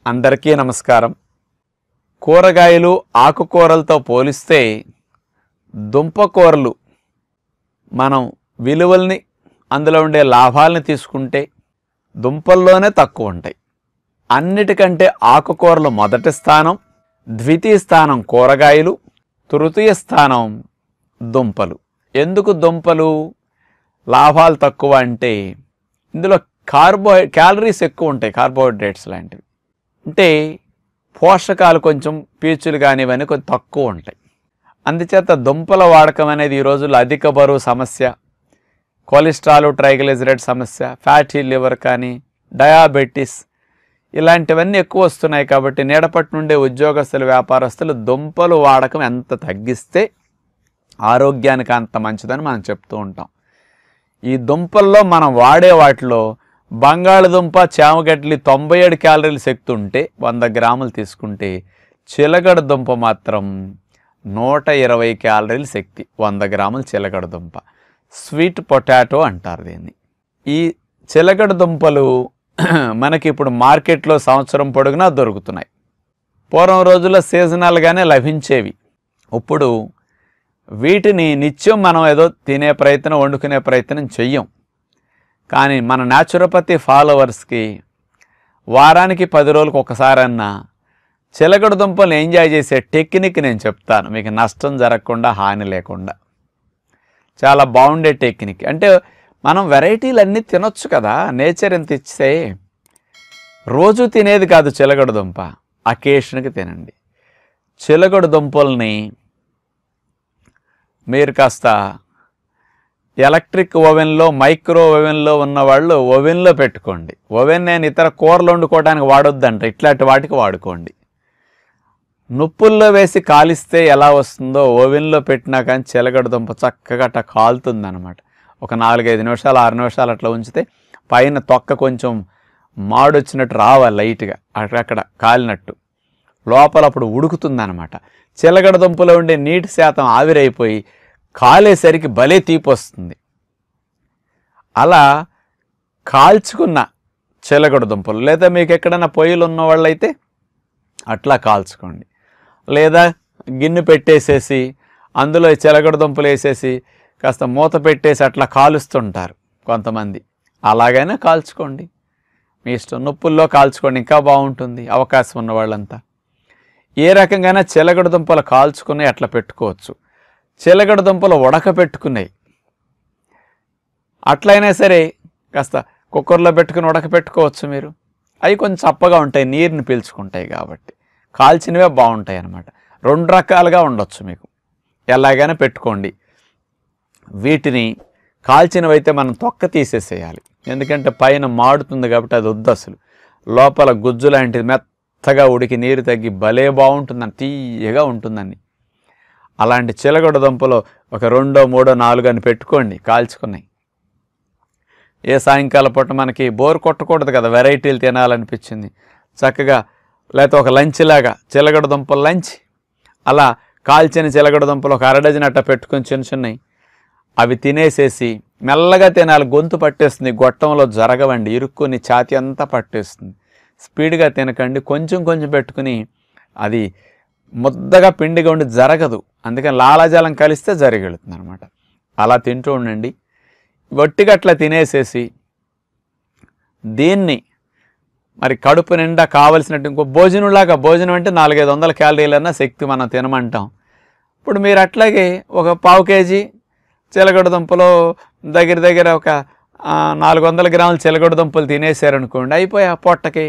అందరికీ నమస్కారం కూరగాయలు ఆకుకూరలతో పోలిస్తే దుంపకూరలు మనం విలువల్ని అందులో ఉండే లాభాలని తీసుకుంటే దుంపల్లోనే తక్కువ ఉంటాయి అన్నిటికంటే ఆకుకూరలు మొదటి స్థానం ద్వితీయ స్థానం కూరగాయలు తృతీయ స్థానం దుంపలు ఎందుకు దుంపలు లాభాలు తక్కువ అంటే ఇందులో కార్బో క్యాలరీస్ ఎక్కువ ఉంటాయి కార్బోహైడ్రేట్స్ లాంటివి అంటే పోషకాలు కొంచెం పీచులు కానీ ఇవన్నీ కొంచెం తక్కువ ఉంటాయి అందుచేత దుంపల వాడకం అనేది ఈ రోజుల్లో అధిక బరువు సమస్య కొలెస్ట్రాల్ ట్రైగ్లిజరైడ్ సమస్య ఫ్యాటీ లివర్ కానీ డయాబెటీస్ ఇలాంటివన్నీ ఎక్కువ వస్తున్నాయి కాబట్టి నీడపట్టు నుండే ఉద్యోగస్తులు వ్యాపారస్తులు దుంపలు వాడకం ఎంత తగ్గిస్తే ఆరోగ్యానికి అంత మంచిదని మనం చెప్తూ ఉంటాం ఈ దుంపల్లో మనం వాడే వాటిలో బంగాళదుంప చామగడ్డలి తొంభై ఏడు క్యాలరీల శక్తి ఉంటే వంద గ్రాములు తీసుకుంటే చిలగడ దుంప మాత్రం నూట ఇరవై క్యాలరీల శక్తి వంద గ్రాములు చిలగడ దుంప స్వీట్ పొటాటో అంటారు దీన్ని ఈ చిలగడ దుంపలు మనకి ఇప్పుడు మార్కెట్లో సంవత్సరం పొడుగునా దొరుకుతున్నాయి పూర్వం రోజుల్లో సీజనల్గానే లభించేవి ఇప్పుడు వీటిని నిత్యం మనం ఏదో తినే ప్రయత్నం వండుకునే ప్రయత్నం చెయ్యం కానీ మన న్యాచురోపతి ఫాలోవర్స్కి వారానికి పది రోజులకు ఒకసారన్నా చిలకడ దుంపలు ఎంజాయ్ చేసే టెక్నిక్ నేను చెప్తాను మీకు నష్టం జరగకుండా హాని లేకుండా చాలా బాగుండే టెక్నిక్ అంటే మనం వెరైటీలు అన్నీ తినొచ్చు కదా నేచర్ ఎంత ఇస్తే రోజు తినేది కాదు చిలకడ దుంప అకేషన్కి తినండి చిలకడ దుంపల్ని మీరు కాస్త ఎలక్ట్రిక్ ఓవెన్లో మైక్రో ఓవెన్లో ఉన్న వాళ్ళు ఓవెన్లో పెట్టుకోండి ఓవెన్ నేను ఇతర కూరలు వండుకోవడానికి వాడొద్దంట ఇట్లాంటి వాటికి వాడుకోండి నుప్పుల్లో వేసి కాలిస్తే ఎలా వస్తుందో ఓవెన్లో పెట్టినా కానీ చిలగడ దుంప చక్కగా అట్లా కాలుతుంది అనమాట ఒక నాలుగైదు నిమిషాలు ఆరు నిమిషాలు అట్లా ఉంచితే పైన తొక్క కొంచెం మాడొచ్చినట్టు రావాలి లైట్గా అక్కడక్కడ కాలినట్టు లోపల అప్పుడు ఉడుకుతుందన్నమాట చిలగడ దుంపలో ఉండే నీటి శాతం ఆవిరైపోయి కాలేసరికి భలే తీపి వస్తుంది అలా కాల్చుకున్న చిలగడ దుంపలు లేదా మీకు ఎక్కడైనా పొయ్యిలు ఉన్న వాళ్ళైతే అట్లా కాల్చుకోండి లేదా గిన్నె పెట్టేసేసి అందులో ఈ చిలగడ దుంపలు వేసేసి కాస్త మూత పెట్టేసి అట్లా కాలుస్తుంటారు కొంతమంది అలాగైనా కాల్చుకోండి మీ ఇష్టం నొప్పుల్లో కాల్చుకోండి ఇంకా బాగుంటుంది అవకాశం ఉన్న వాళ్ళంతా ఏ రకంగానే చిలగడ దుంపలు కాల్చుకుని అట్లా పెట్టుకోవచ్చు చిలగడ దుంపలు ఉడకపెట్టుకున్నాయి అట్లయినా సరే కాస్త కుక్కర్లో పెట్టుకుని ఉడకపెట్టుకోవచ్చు మీరు అవి కొంచెం చప్పగా ఉంటాయి నీరుని పీల్చుకుంటాయి కాబట్టి కాల్చినవే బాగుంటాయి అన్నమాట రెండు రకాలుగా ఉండొచ్చు మీకు ఎలాగైనా పెట్టుకోండి వీటిని కాల్చినవైతే మనం తొక్క తీసేసేయాలి ఎందుకంటే పైన మాడుతుంది కాబట్టి అది వద్దు అసలు లోపల గుజ్జు లాంటిది మెత్తగా ఉడికి నీరు తగ్గి భలే బాగుంటుందని తీయగా ఉంటుందని అలాంటి చిలగడ దుంపలో ఒక రెండో మూడో నాలుగో అని పెట్టుకోండి కాల్చుకున్నాయి ఏ సాయంకాలం పూట మనకి బోర్ కొట్టకూడదు కదా వెరైటీలు తినాలనిపించింది చక్కగా లేకపోతే ఒక లంచ్ లాగా చిలగడ దుంపల లంచ్ అలా కాల్చిన చిలగడ దుంపలు ఒక అర డజన్ అట్ట పెట్టుకొని చిన్న చిన్నవి అవి తినేసేసి మెల్లగా తినాలి గొంతు పట్టేస్తుంది గొట్టంలో జరగవండి ఇరుక్కుని ఛాతి అంతా పట్టేస్తుంది స్పీడ్గా తినకండి కొంచెం కొంచెం పెట్టుకుని అది ముద్దగా పిండిగా ఉండి జరగదు అందుకని లాలాజలం కలిస్తే జరిగెడుతుంది అనమాట అలా తింటూ ఉండండి వట్టిగా అట్లా తినేసేసి దీన్ని మరి కడుపు నిండా కావలసినట్టు ఇంకో భోజనంలాగా భోజనం అంటే నాలుగైదు వందల క్యాలరీలన్నా శక్తి మనం తినమంటాం ఇప్పుడు మీరు అట్లాగే ఒక పావు కేజీ చిలగడ దుంపలు దగ్గర దగ్గర ఒక ఆ, నాలుగు వందల గ్రాముల చిలగడ దుంపలు తినేసారనుకోండి అయిపోయా పొట్టకి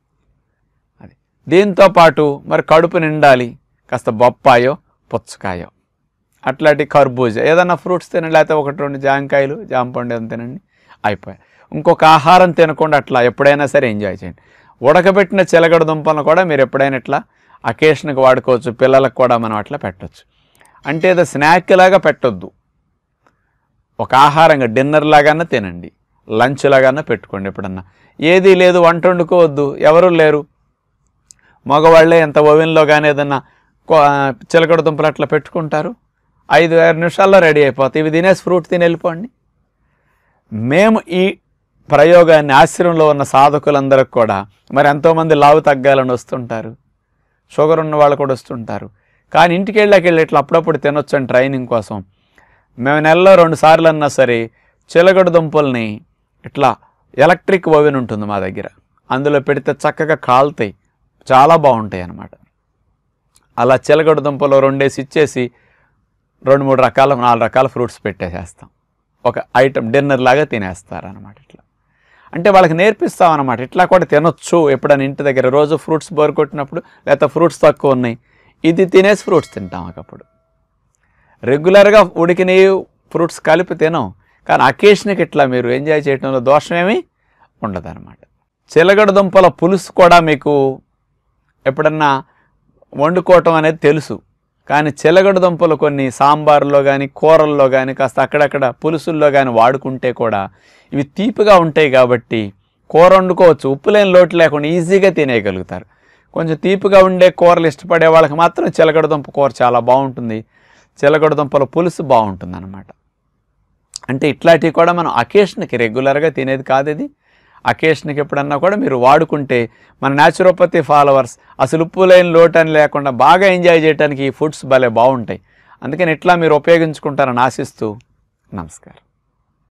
అది దీంతో పాటు మరి కడుపు నిండాలి కాస్త బొప్పాయో పుచ్చకాయో అట్లాంటి కర్బూజ ఏదన్నా ఫ్రూట్స్ తినండి లేకపోతే ఒకటి రెండు జామకాయలు జామపండు ఏదైనా తినండి అయిపోయాయి ఇంకొక ఆహారం తినకుండా అట్లా ఎప్పుడైనా సరే ఎంజాయ్ చేయండి ఉడకబెట్టిన చిలగడ దుంపలను కూడా మీరు ఎప్పుడైనా ఇట్లా అకేషన్కి వాడుకోవచ్చు పిల్లలకు కూడా మనం అట్లా పెట్టొచ్చు అంటే ఏదో స్నాక్ లాగా పెట్టొద్దు ఒక ఆహారంగా డిన్నర్ లాగానే తినండి లంచ్ లాగానే పెట్టుకోండి ఎప్పుడన్నా ఏదీ లేదు వంట వండుకోవద్దు ఎవరు లేరు మగవాళ్ళే ఎంత ఓవెన్లో కానీ ఏదన్నా కో- చిలకడ దుంపలు అట్లా పెట్టుకుంటారు ఐదు ఆరు నిమిషాల్లో రెడీ అయిపోతాయి ఇవి తినేసి ఫ్రూట్ తిని వెళ్ళిపోండి మేము ఈ ప్రయోగాన్ని ఆశ్రమంలో ఉన్న సాధకులందరికి కూడా మరి ఎంతోమంది లావు తగ్గాలని వస్తుంటారు షుగర్ ఉన్న వాళ్ళు కూడా వస్తుంటారు కానీ ఇంటికి వెళ్ళాక వెళ్ళి ఇట్లా అప్పుడప్పుడు తినొచ్చు అని ట్రైనింగ్ కోసం మేము నెలలో రెండు సార్లు అన్నా సరే చిలగడ దుంపల్ని ఇట్లా ఎలక్ట్రిక్ ఓవెన్ ఉంటుంది మా దగ్గర అందులో పెడితే చక్కగా కాలుతాయి చాలా బాగుంటాయి అన్నమాట అలా చిలగడ దుంపలు రెండేసి ఇచ్చేసి రెండు మూడు రకాల నాలుగు రకాల ఫ్రూట్స్ పెట్టేసేస్తాం ఒక ఐటమ్ డిన్నర్ లాగా తినేస్తారు అనమాట ఇట్లా అంటే వాళ్ళకి నేర్పిస్తాం అనమాట ఇట్లా కూడా తినొచ్చు ఎప్పుడైనా ఇంటి దగ్గర రోజు ఫ్రూట్స్ బోర్ కొట్టినప్పుడు లేకపోతే ఫ్రూట్స్ తక్కువ ఉన్నాయి ఇది తినేసి ఫ్రూట్స్ తింటాం ఒకప్పుడు రెగ్యులర్గా ఉడికిన ఫ్రూట్స్ కలిపి తినం కానీ అకేషన్కి ఇట్లా మీరు ఎంజాయ్ చేయడంలో దోషమేమీ ఉండదన్నమాట చిలగడ దుంపల పులుసు కూడా మీకు ఎప్పుడన్నా వండుకోవటం అనేది తెలుసు కానీ చిలగడ దుంపలు కొన్ని సాంబార్లో కానీ కూరల్లో కానీ కాస్త అక్కడక్కడ పులుసుల్లో కానీ వాడుకుంటే కూడా ఇవి తీపిగా ఉంటాయి కాబట్టి కూర వండుకోవచ్చు ఉప్పు లేని లోటు లేకుండా ఈజీగా తినేయగలుగుతారు కొంచెం తీపిగా ఉండే కూరలు ఇష్టపడే వాళ్ళకి మాత్రం చిలగడ దుంప కూర చాలా బాగుంటుంది చిలగడ దుంపల పులుసు బాగుంటుంది అనమాట అంటే ఇట్లాంటివి కూడా మనం అకేషన్కి రెగ్యులర్గా తినేది కాదు ఇది అకేషన్కి ఎప్పుడన్నా కూడా మీరు వాడుకుంటే మన న్యాచురోపతి ఫాలోవర్స్ అసలు ఉప్పు లేని లోటు అని లేకుండా బాగా ఎంజాయ్ చేయడానికి ఈ ఫుడ్స్ భలే బాగుంటాయి అందుకని ఇట్లా మీరు ఉపయోగించుకుంటారని ఆశిస్తూ నమస్కారం